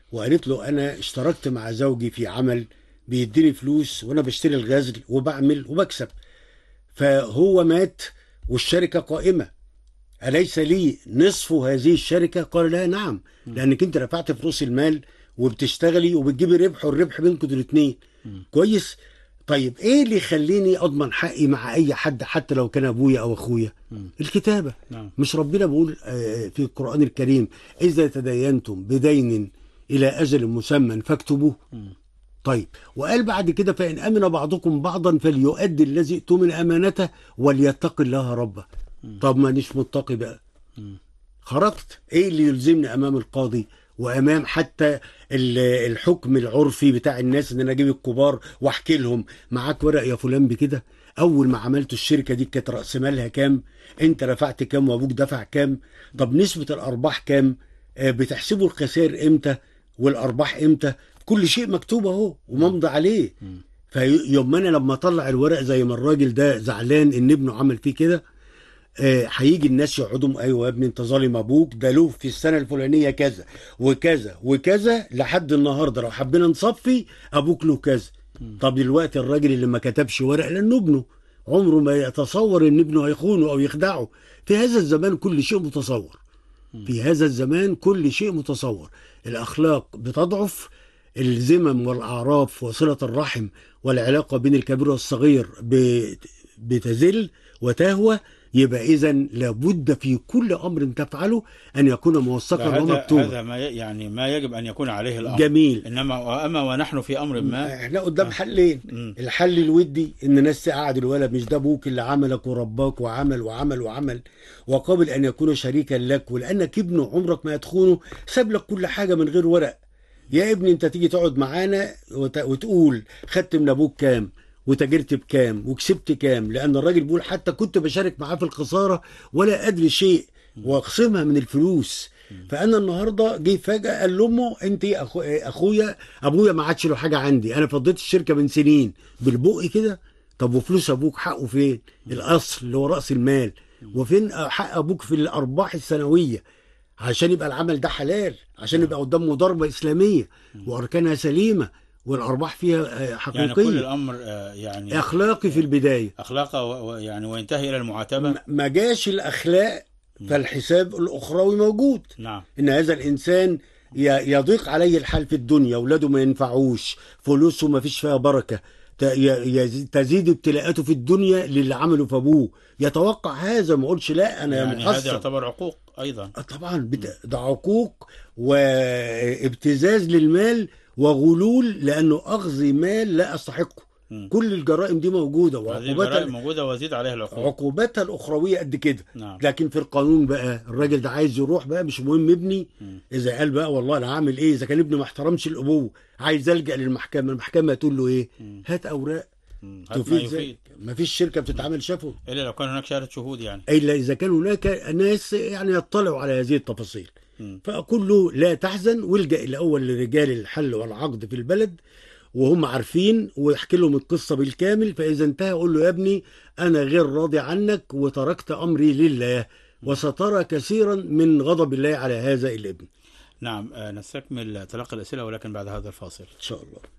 وقالت له انا اشتركت مع زوجي في عمل بيديني فلوس وانا بشتري الغزل وبعمل وبكسب فهو مات والشركه قائمه اليس لي نصف هذه الشركه قال لا نعم لانك انت رفعت فلوس المال وبتشتغلي وبتجيبي ربح والربح بينكم الاثنين كويس طيب ايه اللي يخليني اضمن حقي مع اي حد حتى لو كان ابويا او اخويا مم. الكتابه نعم مش ربنا بيقول آه، في القرآن الكريم إذا تدينتم بدين إلى أجل مسمى فاكتبوه مم. طيب وقال بعد كده فإن أمن بعضكم بعضا فليؤدي الذي اؤتمن أمانته وليتق الله ربه طب مانيش متقي بقى مم. خرجت ايه اللي يلزمني امام القاضي وامام حتى ال- الحكم العرفي بتاع الناس ان انا اجيب الكبار واحكي لهم معاك ورق يا فلان بكده اول ما عملت الشركه دي كانت راس مالها كام انت رفعت كام وابوك دفع كام طب نسبه الارباح كام آه، بتحسبوا الخسائر امتى والارباح امتى كل شيء مكتوب اهو وممضي عليه مم. فيوم ما انا لما اطلع الورق زي ما الراجل ده زعلان ان ابنه عمل فيه كده آه، هيجي الناس يقعدوا ايوه يا ابني انت ظالم ابوك ده له في السنه الفلانيه كذا وكذا وكذا لحد النهارده لو حبينا نصفي ابوك له كذا طب دلوقتي الراجل اللي ما كتبش ورق لانه ابنه عمره ما يتصور ان ابنه هيخونه او يخدعه في هذا الزمان كل شيء متصور في هذا الزمان كل شيء متصور الاخلاق بتضعف الذمم والاعراف وصله الرحم والعلاقه بين الكبير والصغير ب- بتزل وتهوى يبقى اذا لابد في كل امر تفعله ان يكون موثقا هذا ومكتوبا هذا ما ي- يعني ما يجب ان يكون عليه الامر جميل انما اما ونحن في امر ما احنا قدام حلين مم. الحل الودي ان ناس تقعد الولد مش ده ابوك اللي عملك ورباك وعمل وعمل وعمل وقابل ان يكون شريكا لك ولانك ابنه عمرك ما هتخونه ساب لك كل حاجه من غير ورق يا ابني انت تيجي تقعد معانا وت- وتقول خدت من ابوك كام وتاجرت بكام وكسبت كام لان الراجل بيقول حتى كنت بشارك معاه في الخساره ولا ادري شيء واقسمها من الفلوس فانا النهارده جه فجاه قال لامه انت أخو... اخويا ابويا ما عادش له حاجه عندي انا فضيت الشركه من سنين بالبق كده طب وفلوس ابوك حقه فين الاصل اللي هو راس المال وفين حق ابوك في الارباح السنويه عشان يبقى العمل ده حلال عشان يبقى قدامه ضربه اسلاميه واركانها سليمه والارباح فيها آه، يعني كل حقيقيه الامر آه، يعني اخلاقي في البدايه اخلاقه و- و- يعني وينتهي الى المعاتبه ما- ما جاش الاخلاق فالحساب الاخروي موجود نعم ان هذا الانسان ي- يضيق عليه الحال في الدنيا اولاده ما ينفعوش فلوسه ما فيش فيها بركه ت- ي- يز- تزيد ابتلاءاته في الدنيا للي عمله في ابوه يتوقع هذا ما اقولش لا انا يعني هذا مقصر يعتبر عقوق ايضا آه طبعا بت- ده عقوق وابتزاز للمال وغلول لانه اخذ مال لا استحقه مم. كل الجرائم دي موجوده هذه وعقوباتها الجرائم موجوده ويزيد عليها العقوق عقوباتها الاخرويه قد كده نعم لكن في القانون بقى الراجل ده عايز يروح بقى مش مهم ابني مم. اذا قال بقى والله انا هعمل ايه اذا كان ابني ما احترمش الابوه عايز الجا للمحكمه المحكمه هتقول له ايه مم. هات اوراق مم. هذا ما تفيد يفيد ذلك ما فيش شركه بتتعامل شفوي الا لو كان هناك شهاده شهود يعني الا اذا كان هناك ناس يعني يطلعوا على هذه التفاصيل مم. فاقول له لا تحزن والجا الاول لرجال الحل والعقد في البلد وهم عارفين ويحكي لهم القصه بالكامل فاذا انتهى اقول له يا ابني انا غير راضي عنك وتركت امري لله وسترى كثيرا من غضب الله على هذا الابن نعم آه، نستكمل تلقي الاسئله ولكن بعد هذا الفاصل ان شاء الله